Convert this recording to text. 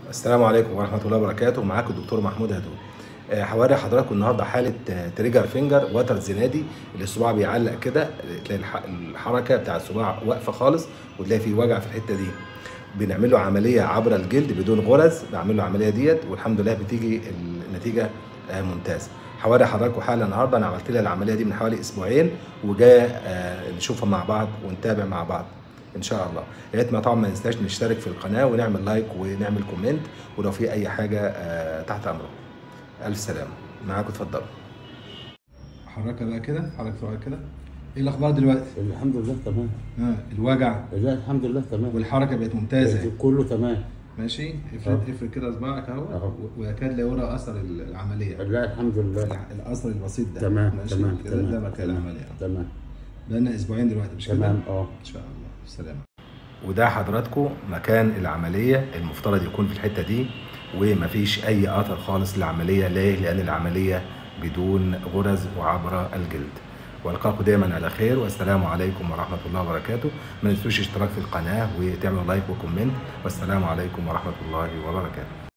السلام عليكم ورحمة الله وبركاته معاكم الدكتور محمود هدول آه، هوري حضراتكم النهارده حالة آه، تريجر فينجر وتر زنادي اللي الصباع بيعلق كده تلاقي الح- الحركة بتاع الصباع واقفة خالص وتلاقي فيه وجع في الحتة دي بنعمل له عملية عبر الجلد بدون غرز بعمل له العملية ديت والحمد لله بتيجي النتيجة آه، ممتازة هوري حضراتكم حالة النهارده انا عملت لها العملية دي من حوالي اسبوعين وجاي آه، نشوفها مع بعض ونتابع مع بعض ان شاء الله يا ريت ما طبعا ما ننساش نشترك في القناه ونعمل لايك ونعمل كومنت ولو في اي حاجه آه، تحت امركم الف سلامه معاكم اتفضلوا حركها بقى كده حرك صغير كده ايه الاخبار دلوقتي الحمد لله تمام ها الوجع لا الحمد لله تمام والحركه بقت ممتازه كله تمام ماشي افرد آه. افرد كده صباعك اهو أهو. ويكاد لا يرى اثر العمليه لا الحمد لله الاثر البسيط ده تمام ماشي تمام كده ده تمام مكان العمليه تمام بقالنا اسبوعين دلوقتي مش كده تمام اه ان شاء الله سلام وده حضراتكم مكان العمليه المفترض يكون في الحته دي ومفيش اي اثر خالص للعمليه ليه لان العمليه بدون غرز وعبر الجلد والقاكم دايما على خير والسلام عليكم ورحمه الله وبركاته ما تنسوش اشتراك في القناه وتعملوا لايك وكومنت والسلام عليكم ورحمه الله وبركاته